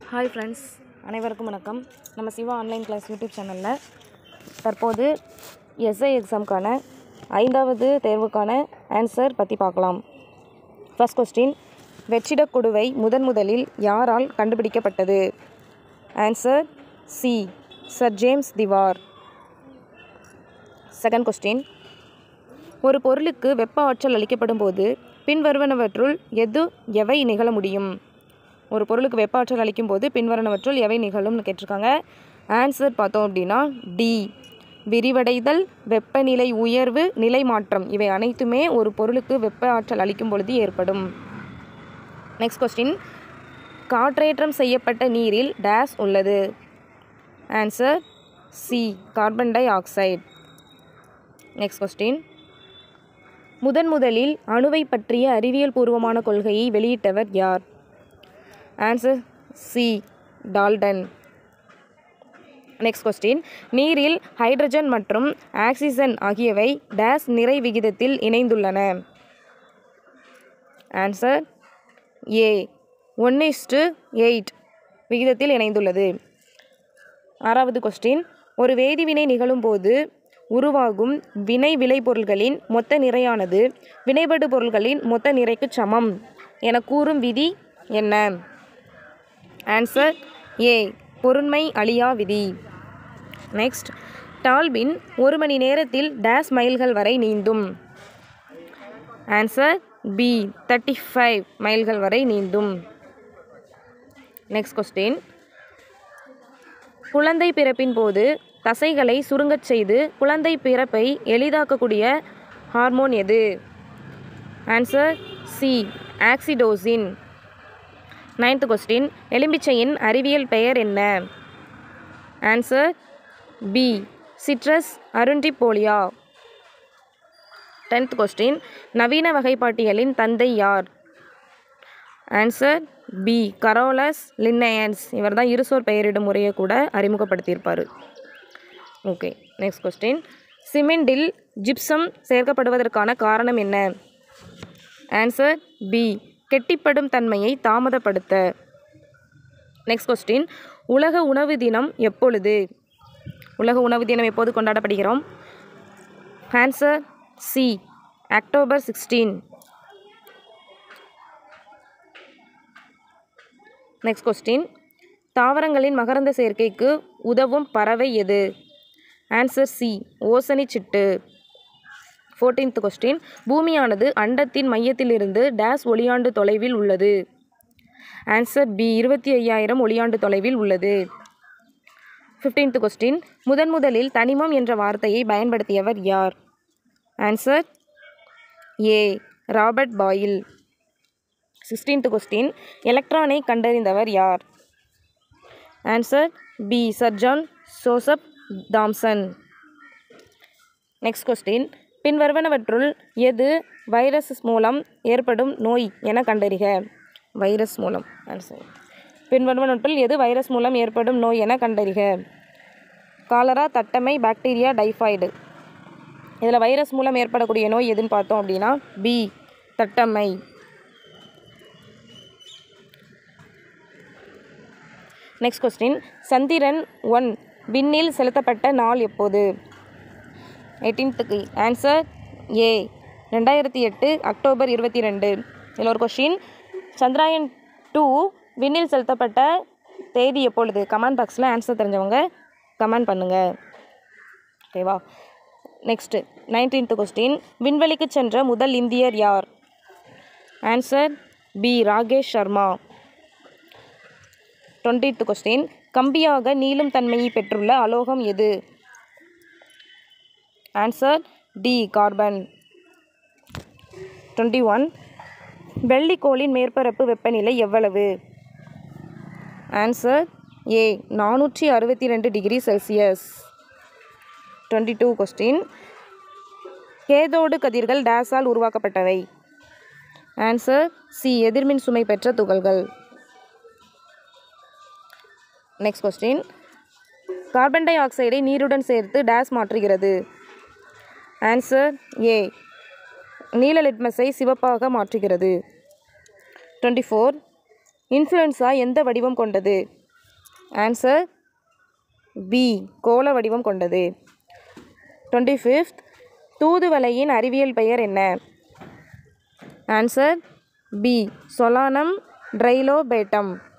hi friends அனைவருக்கும் வணக்கம் நம்ம சிவா ஆன்லைன் கிளாஸ் யூடியூப் சேனலில் தற்போது எஸ்ஐ எக்ஸாம்க்கான ஐந்தாவது தேர்வுக்கான ஆன்சர் பற்றி பார்க்கலாம் ஃபர்ஸ்ட் கொஸ்டின் வெற்றிடக் குடுவை முதன் முதலில் யாரால் கண்டுபிடிக்கப்பட்டது answer C sir James Dewar second question ஒரு பொருளுக்கு வெப்ப ஆற்றல் அளிக்கப்படும் போது பின்வருவனவற்றுள் எது எவை நிகழ முடியும் ஒரு பொருளுக்கு வெப்ப ஆற்றல் அளிக்கும் போது பின்வருவனவற்றுள் எவை நிகழும்னு கேட்டிருக்காங்க ஆன்சர் பார்த்தோம் அப்படின்னா டி விரிவடைதல் வெப்பநிலை உயர்வு நிலை மாற்றம் இவை அனைத்துமே ஒரு பொருளுக்கு வெப்ப ஆற்றல் அளிக்கும் பொழுது ஏற்படும் நெக்ஸ்ட் கொஸ்டின் காற்றேற்றம் செய்யப்பட்ட நீரில் டேஸ் உள்ளது answer C carbon dioxide next question முதன் முதலில் அணுவை பற்றிய அறிவியல் பூர்வமான கொள்கையை வெளியிட்டவர் யார் answer C Dalton next question நீரில் ஹைட்ரஜன் மற்றும் ஆக்சிஜன் ஆகியவை டேஸ் நிறை விகிதத்தில் இணைந்துள்ளன answer A one is to eight விகிதத்தில் இணைந்துள்ளது ஆறாவது கொஸ்டின் ஒரு வேதிவினை நிகழும்போது உருவாகும் வினை விளைபொருள்களின் மொத்த நிறையானது வினைபடு பொருள்களின் மொத்த நிறைக்கு சமம் என கூறும் விதி என்ன ஆன்சர் ஏ பொருண்மை அழியா விதி நெக்ஸ்ட் டால்பின் ஒரு மணி நேரத்தில் டேஸ் மைல்கள் வரை நீந்தும் ஆன்சர் பி தேர்ட்டி ஃபைவ் மைல்கள் வரை நீந்தும் நெக்ஸ்ட் கொஸ்டின் குழந்தை பிறப்பின் போது தசைகளை சுருங்கச் செய்து குழந்தை பிறப்பை எளிதாக்கக்கூடிய ஹார்மோன் எது answer C oxytocin ninth question எலும்பிச்சையின் அறிவியல் பெயர் என்ன answer B citrus aurantifolia tenth question நவீன வகைப்பாட்டியலின் தந்தை யார் ஆன்சர் பி கரோலஸ் லின்னயன்ஸ் இவர் தான் இருசோர் பெயரிடும் முறையை கூட அறிமுகப்படுத்தியிருப்பார் ஓகே நெக்ஸ்ட் கொஸ்டின் சிமெண்டில் ஜிப்சம் சேர்க்கப்படுவதற்கான காரணம் என்ன ஆன்சர் பி கெட்டிப்படும் தன்மையை தாமதப்படுத்த நெக்ஸ்ட் கொஸ்டின் உலக உணவு தினம் எப்பொழுது உலக உணவு தினம் எப்போது கொண்டாடப்படுகிறோம் answer C October sixteen next question தாவரங்களின் மகரந்த சேர்க்கைக்கு உதவும் பறவை எது ஆன்சர் சி ஓசனி சிட்டு ஃபோர்டீன்த் கொஸ்டின் பூமியானது அண்டத்தின் மையத்திலிருந்து டேஸ் ஒளியாண்டு தொலைவில் உள்ளது ஆன்சர் பி இருபத்தி ஐயாயிரம் ஒளியாண்டு தொலைவில் உள்ளது ஃபிஃப்டீன்த் கொஸ்டின் முதன் முதலில் தனிமம் என்ற வார்த்தையை பயன்படுத்தியவர் யார் answer A Robert Boyle sixteenth question எலக்ட்ரானை கண்டறிந்தவர் யார் answer B sir John Joseph Thomson next question பின்வருவனவற்றுள் எது வைரஸ் மூலம் ஏற்படும் நோய் என கண்டறிக வைரஸ் மூலம் ஆன்சர் பின்வருவனவற்றுள் எது வைரஸ் மூலம் ஏற்படும் நோய் என கண்டறிக காலரா தட்டமை பாக்டீரியா டைஃபாய்டு இதில் வைரஸ் மூலம் ஏற்படக்கூடிய நோய் எதுன்னு பார்த்தோம் அப்படின்னா பி தட்டம்மை நெக்ஸ்ட் கொஸ்டின் சந்திரன் ஒன் விண்ணில் செலுத்தப்பட்ட நாள் எப்போது எயிட்டீன்த்துக்கு ஆன்சர் ஏ ரெண்டாயிரத்தி எட்டு அக்டோபர் இருபத்தி ரெண்டு இதில் ஒரு கொஷின் சந்திராயன் டூ விண்ணில் செலுத்தப்பட்ட தேதி எப்பொழுது கமெண்ட் பாக்ஸில் ஆன்சர் தெரிஞ்சவங்க கமெண்ட் பண்ணுங்கள் ஓகேவா நெக்ஸ்ட்டு நைன்டீன்த் கொஸ்டின் விண்வெளிக்கு சென்ற முதல் இந்தியர் யார் answer B Rakesh Sharma twentieth question கம்பியாக நீளும் தன்மையை பெற்றுள்ள அலோகம் எது answer D carbon twenty one வெள்ளிக்கோளின் மேற்பரப்பு வெப்பநிலை எவ்வளவு ஆன்சர் ஏ நானூற்றி அறுபத்தி ரெண்டு degree Celsius twenty two question cathode கதிர்கள் டேஸால் உருவாக்கப்பட்டவை ஆன்சர் சி எதிர்மின் சுமை பெற்ற துகள்கள் நெக்ஸ்ட் கொஸ்டின் கார்பன் டை ஆக்சைடை நீருடன் சேர்த்து டேஸ் மாற்றுகிறது ஆன்சர் ஏ நீல லிட்மஸை சிவப்பாக மாற்றுகிறது டுவெண்ட்டி ஃபோர் இன்ஃப்ளூயன்ஸா எந்த வடிவம் கொண்டது ஆன்சர் பி கோள வடிவம் கொண்டது டுவெண்ட்டி ஃபிஃப்த் தூதுவளையின் அறிவியல் பெயர் என்ன ஆன்சர் பி சொலானம் ட்ரைலோபேட்டம்